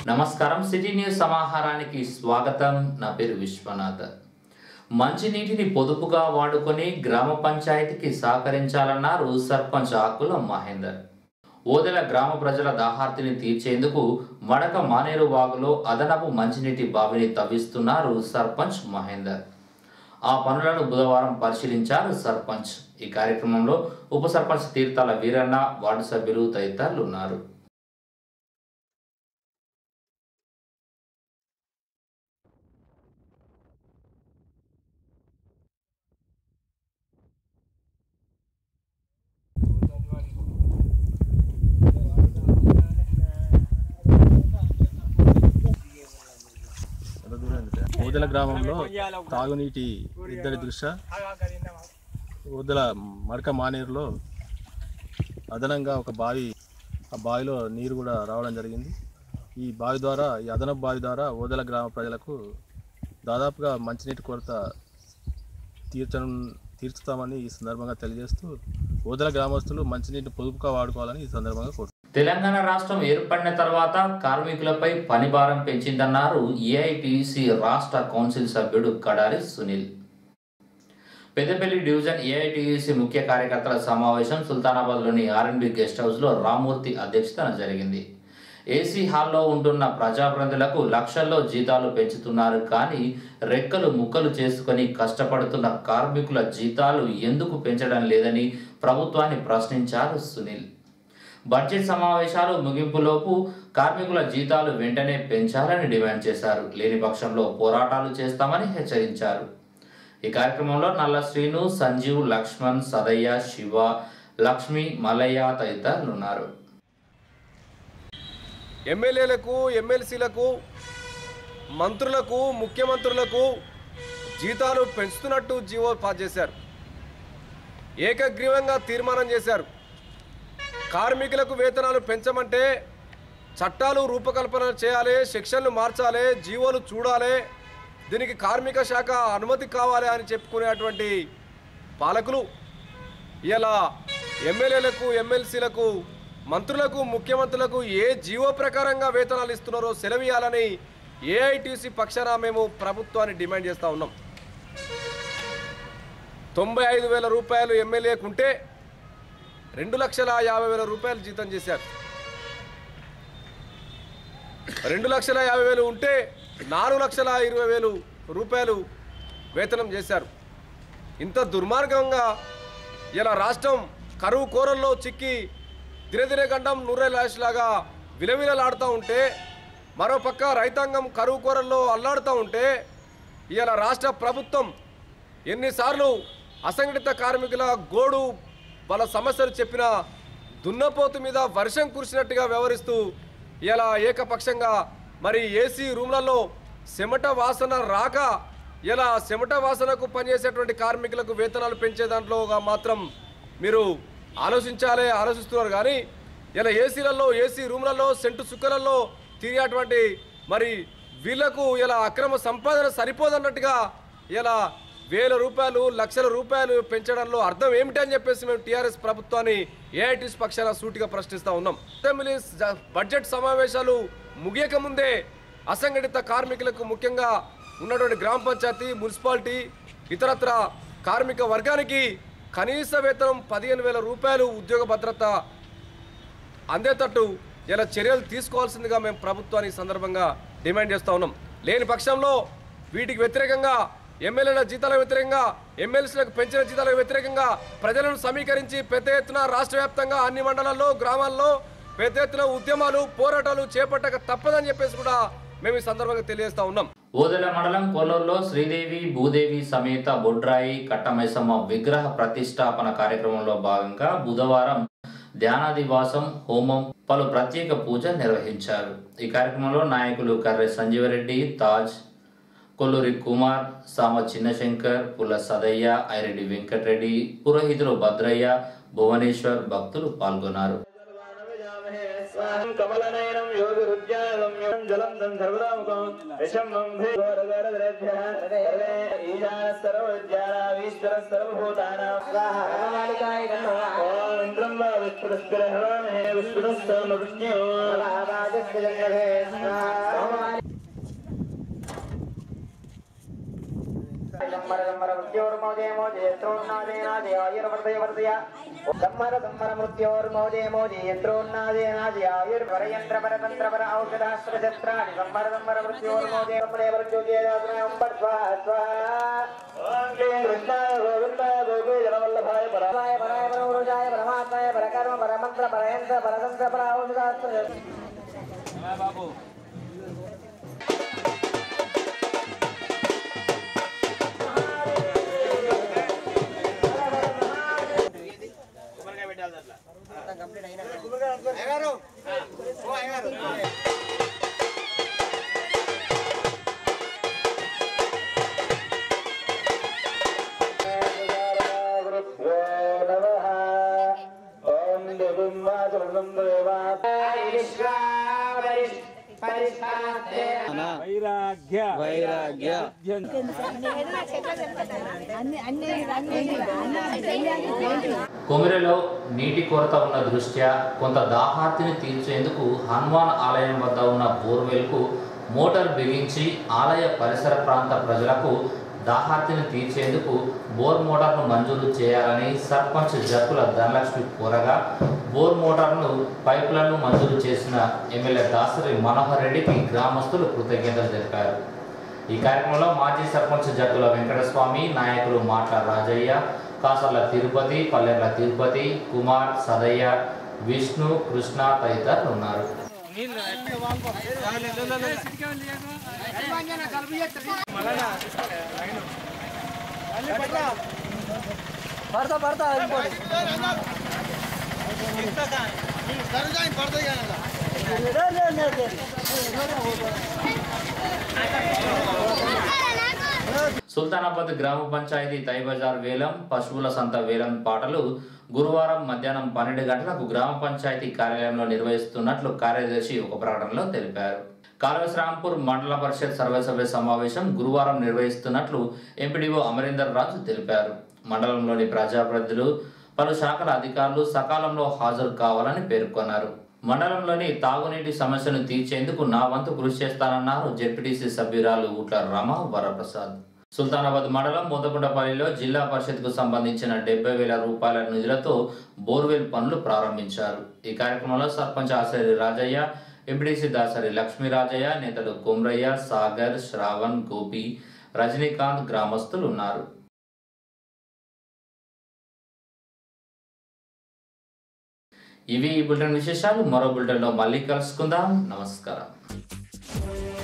నమస్కారం city news సమాహారానికి స్వాగతం నా పేరు విశ్వనాథ్ మంచినీటిని పొదుపుగా వాడుకొని గ్రామ పంచాయతీకి సహకరించాలన్నారు సర్పంచ్ ఆకుల మహేందర్ ఓదెల గ్రామ ప్రజల దాహార్తిని తీర్చేందుకు మడక మానేరు వాగులో అదనపు మంచినీటి బావిని తవ్విస్తున్నారు సర్పంచ్ మహేందర్ ఆ పనులను బుధవారం పరిశీలించారు సర్పంచ్ ఈ కార్యక్రమంలో ఉప సర్పంచ్ తీర్థాల వీరన్న వార్డు సభ్యులు తదితరులు ఉన్నారు ఊదల గ్రామంలో తాగునీటి ఇద్దరి దృష్ట్యా ఊదల మడక మానేరులో అదనంగా ఒక బావి ఆ బావిలో నీరు కూడా రావడం జరిగింది ఈ బావి ద్వారా ఈ అదనపు బావి ద్వారా ఊదల గ్రామ ప్రజలకు దాదాపుగా మంచినీటి కొరత తీర్చడం తీర్చుతామని ఈ సందర్భంగా తెలియజేస్తూ ఊదల గ్రామస్తులు మంచినీటి పొదుపుగా వాడుకోవాలని ఈ సందర్భంగా కోరుతున్నారు తెలంగాణ రాష్ట్రం ఏర్పడిన తర్వాత కార్మికులపై పని భారం పెంచిందన్నారు ఏఐటిసి రాష్ట్ర కౌన్సిల్ సభ్యుడు కడారి సునీల్ పెద్దపల్లి డివిజన్ ఏఐటిసి ముఖ్య కార్యకర్తల సమావేశం సుల్తానాబాద్లోని ఆర్ఎన్బి గెస్ట్ హౌస్లో రామూర్తి అధ్యక్షతన జరిగింది ఏసీ హాల్లో ఉంటున్న ప్రజాప్రతినిధులకు లక్షల్లో జీతాలు పెంచుతున్నారు కానీ రెక్కలు ముక్కలు చేసుకొని కష్టపడుతున్న కార్మికుల జీతాలు ఎందుకు పెంచడం లేదని ప్రభుత్వాన్ని ప్రశ్నించారు సునీల్ బడ్జెట్ సమావేశాలు ముగింపులోపు కార్మికుల జీతాలు వెంటనే పెంచాలని డిమాండ్ చేశారు లేని పక్షంలో పోరాటాలు చేస్తామని హెచ్చరించారు ఈ కార్యక్రమంలో నల్ల శ్రీను సంజీవ్ లక్ష్మణ్ సదయ్య శివ లక్ష్మి మల్లయ్య తదితరులు ఉన్నారు ఎమ్మెల్యేలకు ఎమ్మెల్సీలకు మంత్రులకు ముఖ్యమంత్రులకు జీతాలు పెంచుతున్నట్టు జీవో పాస్ చేశారు ఏకగ్రీవంగా తీర్మానం చేశారు కార్మికులకు వేతనాలు పెంచమంటే చట్టాలు రూపకల్పన చేయాలి సెక్షన్లు మార్చాలి జీవోలు చూడాలి దీనికి కార్మిక శాఖ అనుమతి కావాలి అని చెప్పుకునేటువంటి పాలకులు ఇలా ఎమ్మెల్యేలకు ఎమ్మెల్సీలకు మంత్రులకు ముఖ్యమంత్రులకు ఏ జీవో ప్రకారంగా వేతనాలు ఇస్తున్నారో సెలవియాలని ఏఐటీసీ పక్షాన మేము ప్రభుత్వాన్ని డిమాండ్ చేస్తూ ఉన్నాం తొంభై ఐదు వేల రూపాయలు ఎమ్మెల్యేకు ఉంటే రెండు లక్షల యాభై వేల రూపాయలు జీతం చేశారు రెండు లక్షల యాభై వేలు ఉంటే నాలుగు లక్షల ఇరవై వేలు రూపాయలు వేతనం చేశారు ఇంత దుర్మార్గంగా ఇలా రాష్ట్రం కరువు కోరల్లో చిక్కి దినదిన గండం నూరేలాగా విలవిలలాడుతూ ఉంటే మరోపక్క రైతాంగం కరువు కోరల్లో అల్లాడుతూ ఉంటే ఇలా రాష్ట్ర ప్రభుత్వం ఎన్నిసార్లు అసంఘటిత కార్మికుల గోడు వాళ్ళ సమస్యలు చెప్పిన దున్నపోతు మీద వర్షం కురిసినట్టుగా వ్యవహరిస్తూ ఇలా ఏకపక్షంగా మరి ఏసీ రూమ్లలో చెమట వాసన రాక ఇలా చెమట వాసనకు పనిచేసేటువంటి కార్మికులకు వేతనాలు పెంచే దాంట్లోగా మాత్రం మీరు ఆలోచించాలి ఆలోచిస్తున్నారు కానీ ఇలా ఏసీలలో ఏసీ రూమ్లలో సెంటు సుక్కలలో తిరిగేటువంటి మరి వీళ్లకు ఇలా అక్రమ సంపాదన సరిపోదన్నట్టుగా ఇలా వేల రూపాయలు లక్షల రూపాయలు పెంచడంలో అర్థం ఏమిటి అని చెప్పేసి మేము టీఆర్ఎస్ ప్రభుత్వాన్ని ఏఐటీస్ పక్షాన సూటిగా ప్రశ్నిస్తూ ఉన్నాం అసెంబ్లీ జ- బడ్జెట్ సమావేశాలు ముగియక ముందే అసంఘటిత కార్మికులకు ముఖ్యంగా ఉన్నటువంటి గ్రామ పంచాయతీ మున్సిపాలిటీ ఇతరత్ర కార్మిక వర్గానికి కనీస వేతనం పదిహేను వేల రూపాయలు ఉద్యోగ భద్రత అందేటట్టు ఇలా చర్యలు తీసుకోవాల్సిందిగా మేము ప్రభుత్వాన్ని ఈ సందర్భంగా డిమాండ్ చేస్తూ ఉన్నాం లేని పక్షంలో వీటికి వ్యతిరేకంగా ఎమ్మెల్యేల జీతాలకు వ్యతిరేకంగా ఎమ్మెల్సీలకు పెంచిన జీతాలకు వ్యతిరేకంగా ప్రజలను సమీకరించి పెద్ద ఎత్తున రాష్ట్ర వ్యాప్తంగా అన్ని మండలాల్లో గ్రామాల్లో పెద్ద ఎత్తున ఉద్యమాలు పోరాటాలు చేపట్టక తప్పదని చెప్పేసి కూడా మేము ఈ సందర్భంగా తెలియజేస్తా ఉన్నాం ఓదెల మండలం కొల్లూరులో శ్రీదేవి భూదేవి సమేత బొడ్రాయి కట్టమైసమ్మ విగ్రహ ప్రతిష్టాపన కార్యక్రమంలో భాగంగా బుధవారం ధ్యానాదివాసం హోమం పలు ప్రత్యేక పూజలు నిర్వహించారు ఈ కార్యక్రమంలో నాయకులు కర్రె సంజీవరెడ్డి తాజ్ కొల్లూరి కుమార్ సామ చిన్నశంకర్ పుల్ల సదయ్య ఐరెడ్డి వెంకటరెడ్డి పురోహితులు భద్రయ్య భువనేశ్వర్ భక్తులు పాల్గొన్నారు కమలనయనం యోగిరుద్యాగమ్యం జలంతం సర్వదాముఖం విషం వంభే ఘోరఘోరద్రేభ్యః సర్వే ఈశానస్తరవోద్యానావి ఈశ్వర సర్వభూతానాం ఓం ఇంద్రం వా విష్ణుస్కర హవామహే విష్ణుస్తమ విష్ణు సంమర సంమర మృత్యోర్మోదే మోదే యంత్రోన్నాదే నాదే ఆయుర్వర్ధయ వర్ధయ సంమర సంమర మృత్యోర్మోదే మోదే యంత్రోన్నాదే నాదే ఆయుర్వరయంత్ర పరతంత్ర పర ఔషధాస్త్ర శస్త్రాణి సంమర సంమర మృత్యోర్మోదే సంమరే మృత్యోదే దాసనాయం స్వాహ స్వాహ ఓం క్లీం కృష్ణాయ గోవిందాయ గోపీజన వల్లభాయ పరా పరాయ పరాయ పరమపురుషాయ పరమాత్మాయ పరకర్మ పరమంత్ర పరయంత్ర పరతంత్ర పర ఔషధాస్త్ర గురుభ్యో నమః ఓం దేవం వాచనం దేవా అన్ని అన్ని అన్ని అన్ని కొమిరెలో నీటి కొరత ఉన్న దృష్ట్యా కొంత దాహార్తిని తీర్చేందుకు హనుమాన్ ఆలయం వద్ద ఉన్న బోర్వెల్కు మోటార్ బిగించి ఆలయ పరిసర ప్రాంత ప్రజలకు దాహార్తిని తీర్చేందుకు బోర్ మోటార్ను మంజూరు చేయాలని సర్పంచ్ జక్కుల ధనలక్ష్మి కోరగా బోర్ మోటార్ను పైపులను మంజూరు చేసిన ఎమ్మెల్యే దాసరి మనోహర్ రెడ్డికి గ్రామస్తులు కృతజ్ఞతలు తెలిపారు ఈ కార్యక్రమంలో మాజీ సర్పంచ్ జట్టుల వెంకటస్వామి నాయకులు మాట్ల రాజయ్య కాసర్ల తిరుపతి పల్లెర్ల తిరుపతి కుమార్ సదయ్య విష్ణు కృష్ణ తదితరులు ఉన్నారు సుల్తానాబాద్ గ్రామ పంచాయతీ తైబజార్ వేలం పశువుల సంత వేలం పాటలు గురువారం మధ్యాహ్నం పన్నెండు గంటలకు గ్రామ పంచాయతీ కార్యాలయంలో నిర్వహిస్తున్నట్లు కార్యదర్శి ఒక ప్రకటనలో తెలిపారు కాళవేశ్రాంపూర్ మండల పరిషత్ సర్వసభ్య సమావేశం గురువారం నిర్వహిస్తున్నట్లు ఎంపీడీఓ అమరీందర్ రాజు తెలిపారు మండలంలోని ప్రజాప్రతినిధులు పలు శాఖల అధికారులు సకాలంలో హాజరు కావాలని పేర్కొన్నారు మండలంలోని తాగునీటి సమస్యను తీర్చేందుకు నా వంతు కృషి చేస్తానన్నారు జెడ్పీటీసీ సభ్యురాలు ఊట్ల రమ వరప్రసాద్ సుల్తానాబాద్ మండలం మోతకుంటపల్లిలో జిల్లా పరిషత్కు సంబంధించిన డెబ్బై వేల రూపాయల నిధులతో బోర్వెల్ పనులు ప్రారంభించారు ఈ కార్యక్రమంలో సర్పంచ్ ఆసరి రాజయ్య ఎంపీడీసీ దాసరి లక్ష్మీరాజయ్య నేతలు కుమ్రయ్య సాగర్ శ్రావణ్ గోపి రజనీకాంత్ గ్రామస్తులు ఉన్నారు ఇవి ఈ బులెటిన్ విశేషాలు మరో బులెటిన్లో మళ్ళీ కలుసుకుందాం నమస్కారం